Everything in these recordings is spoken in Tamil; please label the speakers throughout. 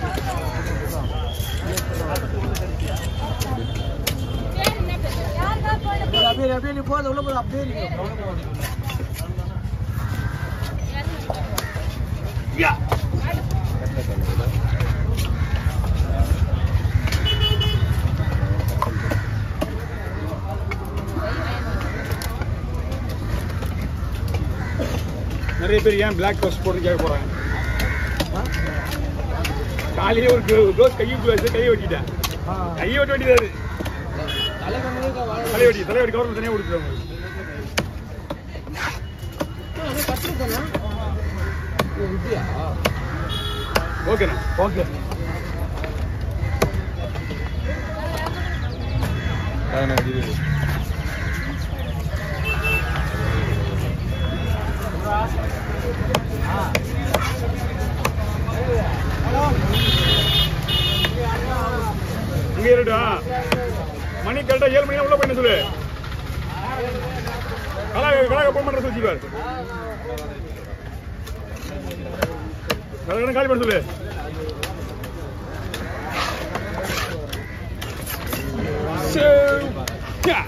Speaker 1: அப்படியே அப்படியே நீ போதும் உள்ள போதும் அப்படியே நீங்க
Speaker 2: நிறைய பேர் ஏன் பிளாக் ட்ரெஸ் போட்டு கேட்க போறாங்க காலையிலே ஒரு க்ளோஸ் கையுக்குள்ள வச்சு கையை வெட்டிட்டேன் கையை வெட்ட வேண்டியது தலை வெட்டி தலை வெட்டி கவர்மெண்ட் தனியாக கொடுத்துருவாங்க ஓகேண்ணா
Speaker 1: ஓகே
Speaker 2: இங்கே இருடா மணி கரெக்டாக ஏழு மணி உள்ள போய் சொல்லு கலா கலா போன் பண்ணுற வச்சுக்கார் கடை காலி பண்ண சொல்லு சே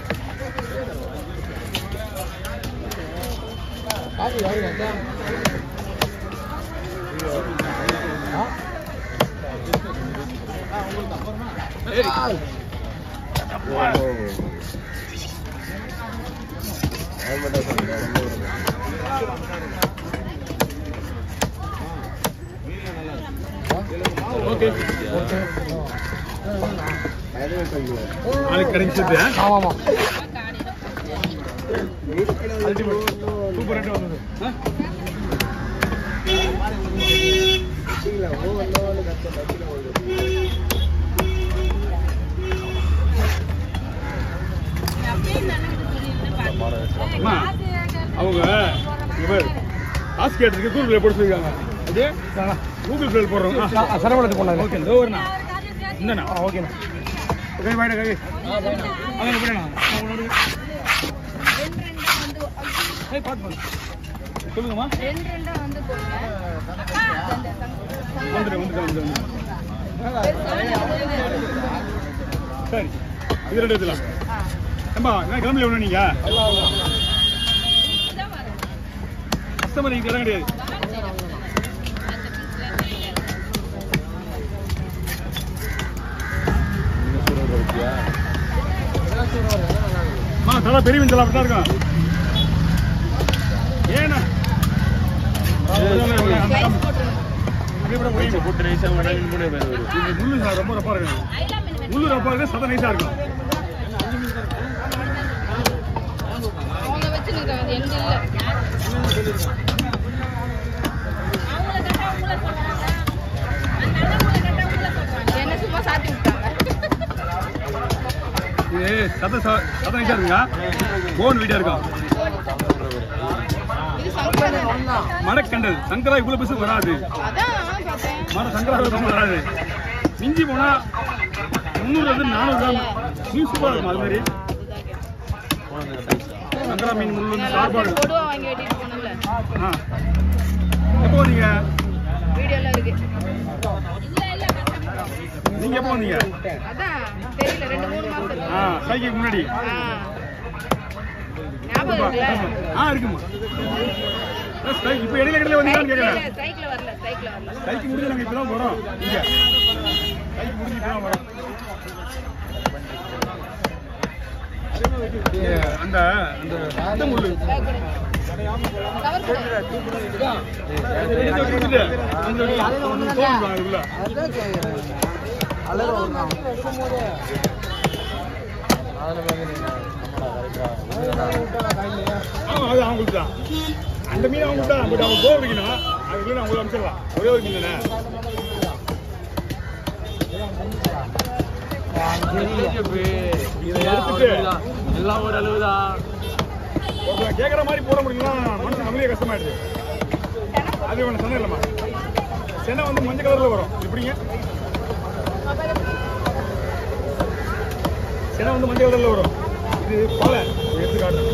Speaker 2: ஓகே நாளைக்கு கடைக்கு சேர்த்து
Speaker 1: ஆமா ஆமா
Speaker 2: சூப்பர் ரேட்டு வந்தது ஆ? அம்மா, அவங்க இங்க பாரு, காசு கேட்டதுக்கு கூகுள் பே போட்டு சொல்லிருக்காங்க இது கூகுள் பே போடுறோம் ஆ,
Speaker 1: சரவணத்துக்கு போனாங்க
Speaker 2: ஓகே இதோ வரண்ணா இந்தண்ணா
Speaker 1: ஓகேண்ணா
Speaker 2: ஓகே பாய்டா கவி அங்கே போயிடண்ணா ஏய் பார்த்து பாரு சொல்லுங்கம்மா வந்துடு வந்துடு வந்துடு சரி இது ரெண்டு எடுத்துலாம் ஏம்பா என்ன கிளம்பல எவ்வளோ நீங்க கஸ்டமர் இங்கே இடம் கிடையாது ஆ தலா பெரிய மீன் தலா அப்படி தான் இருக்கும் ஏண்ணா அப்படியே கூட முடியும்
Speaker 3: போட்டு நைஸாக மடங்கு கூட
Speaker 2: இது முள்ளு சா- ரொம்ப ரப்பா இருக்கும் முள்ளு ரப்பா இருக்கு சத நைஸா இருக்கும்
Speaker 4: அவங்க வச்சுருக்காங்க எங்க இல்ல என்ன சும்மா சாத்தி விட்டாங்க
Speaker 2: இது சத ச- சத நைஸா இருக்குங்க போன் வீடியோ இருக்கும்
Speaker 4: இது சங்கரா
Speaker 2: மடக்கண்டல் சங்கரா இவ்வளவு பெருசு வராது
Speaker 4: அதான் பார்த்தேன்
Speaker 2: மர சங்கரா இவ்வளவு வராது மிஞ்சி போனா முந்நூறுல இருந்து நானூறு கிராம் மீன் சூப்பரா இருக்கும் அது மாதிரி சங்கரா மீன் முள்ளு வந்து சாப்பாடு
Speaker 4: கொடுவா வாங்கி வெட்டிட்டு போனோம்ல
Speaker 2: ஆ எப்போ வந்தீங்க
Speaker 4: வீடியோல இருக்கு
Speaker 2: நீங்க எப்போ வந்தீங்க
Speaker 4: அதான் தெரியல ரெண்டு மூணு மாசம்
Speaker 2: ஆ சைக்கிக்கு முன்னாடி
Speaker 4: ஆ. ஞாபகம் இருக்குல்ல
Speaker 2: ஆ இருக்குமா சைக்கிள் இப்போ இடையில இடையில வந்தீங்களான்னு கேட்குறேன்
Speaker 4: சைக்கிள் வரல சைக்கிள் வரல
Speaker 2: சைக்கிள் முடிஞ்சு நாங்கள் இப்போ தான் வரோம் இங்கே சைக்கிள் முடிஞ்சு இப்போ தான் வரோம் ஏ, அந்த அந்த அந்த முள்ளு
Speaker 4: கவர் கொடு
Speaker 2: எடுத்து வச்சுட்டு, அந்த ஒரு தோல் தான் இருக்குல்ல.
Speaker 1: அதான் கேட்குறேன் அழகு வருதான்
Speaker 2: ஆமா, அது அவங்களுக்கு தான் அந்த மீன் அவங்களுக்கு தான் பட் அவங்க கோவம் வைக்கணும் அதுக்குள்ள அவங்க அனுப்பிச்சிடலாம் ஒரே ஒரு மீன் தானே இதை எடுத்துட்டு
Speaker 3: எல்லாம் ஒரு அளவு தான்
Speaker 2: ஒருத்தன் கேட்குற மாதிரி போட முடியும்னா மனசு நம்மளே கஷ்டமாயிடுது அது ஒன்று சொன்ன இல்லைம்மா சென்னை வந்து மஞ்சள் கலரில் வரும் எப்படிங்க சென்னை வந்து மஞ்சள் கலரில் வரும் இது பாலை எடுத்து காட்டுறேன்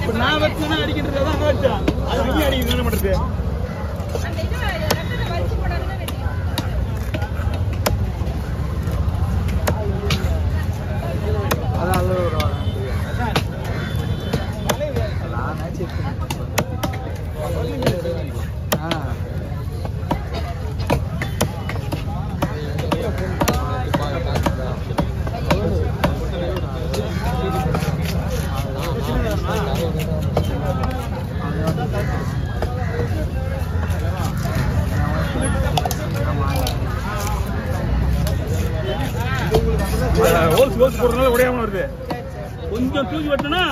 Speaker 2: இப்ப நான் வச்சுனா அடிக்கிட்டு தான் வச்சேன் அது அங்கேயும் அடிக்க என்ன பண்றது
Speaker 4: அந்த இது ரெக்கத்தை வச்சு போடாதுன்னா வெட்டி
Speaker 1: அதான் அழுது வருவாங்க நானே செக் ஆ
Speaker 2: ஹோல்ஸ் ஹோல்ஸ் போடுறதுனால உடையாம வருது கொஞ்சம் தூக்கி வெட்டினா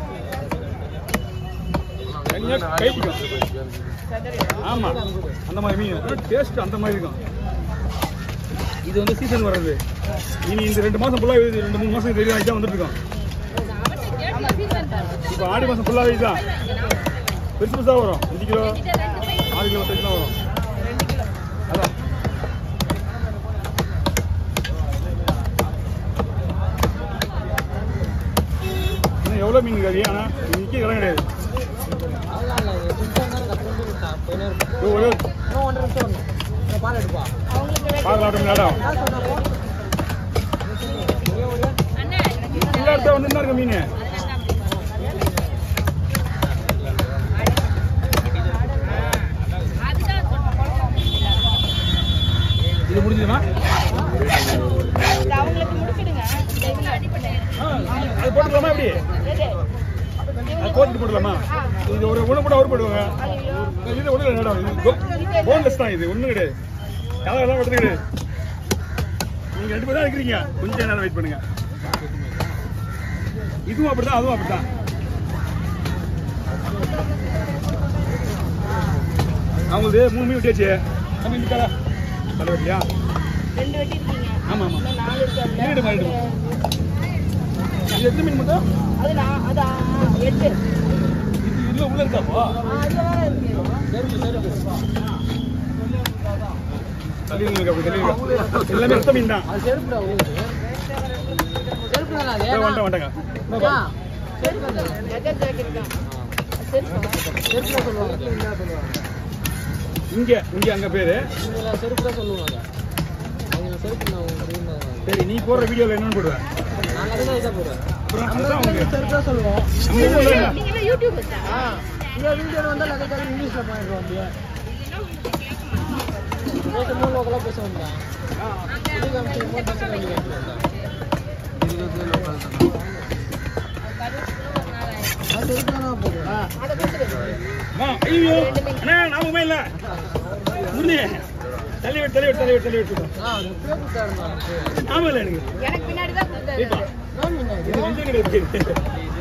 Speaker 2: தனியா கைக்கும் ஆமா அந்த மாதிரி மீன் டேஸ்ட் அந்த மாதிரி இருக்கும் இது வந்து சீசன் வர்றது இனி இந்த ரெண்டு மாசம் ஃபுல்லா இது ரெண்டு மூணு மாசம் தெரியும் தான் வந்துட்டு இருக்கோம்
Speaker 4: ஆமா சீசன் தான்
Speaker 2: இப்போ ஆடி மாசம் ஃபுல்லாவே இதுதான் பெருசு பெருசா வரும் அஞ்சு கிலோ ஆறு கிலோ சைஸ் வரும் அதான் இன்னும் எவ்வளோ மீன் இருக்காது ஆனா இன்னைக்கு இடம் கிடையாது இதோ ஒரே
Speaker 1: பால் எடுப்பா
Speaker 4: அவங்களுக்கு
Speaker 2: பார்க்கலாம் விளையாடும்
Speaker 4: அண்ணா
Speaker 2: இல்லாத வந்து தான் இருக்க மீன்
Speaker 4: அதுதான் சொன்னேன்
Speaker 2: இது முடிஞ்சுதுமா
Speaker 4: இது அவங்களுக்கு முடிச்சிடுங்க இந்த இதுல அடிப்பட்டேன்
Speaker 2: அது போட்டுக்கலாமா எப்படி அது கோட்டு போட்டுக்கலாமா இது ஒரு ஒன்று கூட அவர் போடுவாங்க இது ஒன்றும் இல்லை மேடம் இது போன்லெஸ் தான் இது ஒன்றும் கிடையாது யாரெல்லாம் வெட்டுறது கிடையாது நீங்க ரெண்டு பேரும் தான் இருக்கிறீங்க கொஞ்ச நேரம் வெயிட் பண்ணுங்க இதுவும் அப்படிதான் அதுவும் அப்படிதான் அவங்களுக்கு மூணு மீன் விட்டியாச்சு நம்ம இந்த கடை கடை வெட்டியா
Speaker 4: ரெண்டு வெட்டி இருக்கீங்க
Speaker 2: ஆமா ஆமா
Speaker 4: இன்னும் நாலு இருக்கு அதுல.
Speaker 2: ஈடு மாறிடு. இது எத்தனை மீன் மட்டும்
Speaker 4: அது நான் அது ஆ, எட்டு
Speaker 2: இது இதுல உள்ள இருக்காப்பா
Speaker 4: ஆ, அதுல வேற இருக்கு
Speaker 2: தள்ளி நில்லுங்க அப்படி தள்ளி நில்லுங்க. எல்லாமே ரத்த மீன் தான்
Speaker 1: அது செருப்புடா உங்களுக்கு செருப்பு தானே அது
Speaker 2: இதோ வந்துட்டேன் வந்துட்டேங்க
Speaker 1: ஏன்னா செருப்பு தானே
Speaker 4: லெதர் ஜாக்கெட் தான் சரிப்பா
Speaker 1: செருப்பு தான் சொல்லுவாங்க இங்கே சொல்லுவாங்க
Speaker 2: இங்க இங்க அங்க பேரு
Speaker 1: இவங்கள செருப்பு தான் சொல்லுவாங்க அவங்க செருப்பு நான் உங்களுக்கு இருந்தாங்க
Speaker 2: சரி நீ போடுற வீடியோல என்னன்னு போடுவேன்
Speaker 1: நான் அதுதான் இதை போடுவேன்
Speaker 2: அப்புறம் அதுதான் அவங்க
Speaker 1: செருப்பு தான் சொல்லுவோம்
Speaker 2: நம்ம ஊர்ல என்ன?
Speaker 4: நீங்க எல்லாம் யூடியூப் வச்சா
Speaker 1: ஆ இந்த வீடியோவில் வந்து லக்கத்தாரி இங்கிலீஷில் பண்ணிடுவோம் அப்படியே பேசும்போது லோக்கலாக பேச வந்தேன் இது காமிக்கும் போது பசங்க வந்து கேட்டுருந்தேன் அது செருப்பு தானே போடுவேன்
Speaker 4: அதை கொடுத்துரு
Speaker 2: அம்மா, ஐயோ அண்ணா ஞாபகமே இல்ல முருகே தள்ளி விட்டு தள்ளி விட்டு தள்ளி விட்டு தள்ளி விட்டு
Speaker 1: ஆ அது பேப்பர் காரணம்
Speaker 2: ஞாபகம் இல்லை எனக்கு
Speaker 4: எனக்கு பின்னாடி தான்
Speaker 2: இப்போ
Speaker 4: கொடுத்தாரு
Speaker 2: இது கொஞ்சம் கிடையாது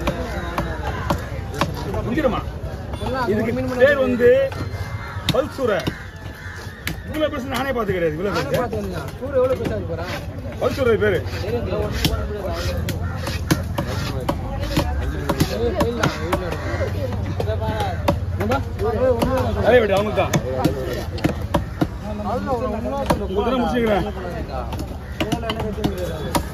Speaker 2: முடிஞ்சிடுமா இதுக்கு பேர் வந்து பல்சூரை இவ்வளவு பெருசு நானே பார்த்து கிடையாது இவ்வளவு
Speaker 1: நானே
Speaker 2: பெருசு
Speaker 1: பார்த்துருந்தேன் சூரிய எவ்வளோ பெருசாக இருக்கு போகிறேன்
Speaker 2: பல்சூரை பேரு
Speaker 1: தெரியும் ஒன்றும் பண்ண முடியாது ஏய், போயிடலாம், வீட்டுல இருக்கும். இதை பாரு. ஏய், ஒண்ணும் இல்லை.
Speaker 2: அதே விடு அவங்க தான்
Speaker 1: அதுதான் ஒரு ஒண்ணும் இல்லை.
Speaker 2: உங்களுக்கு தான் முடிச்சுக்கிறேன்
Speaker 1: இதனால என்ன கட்டி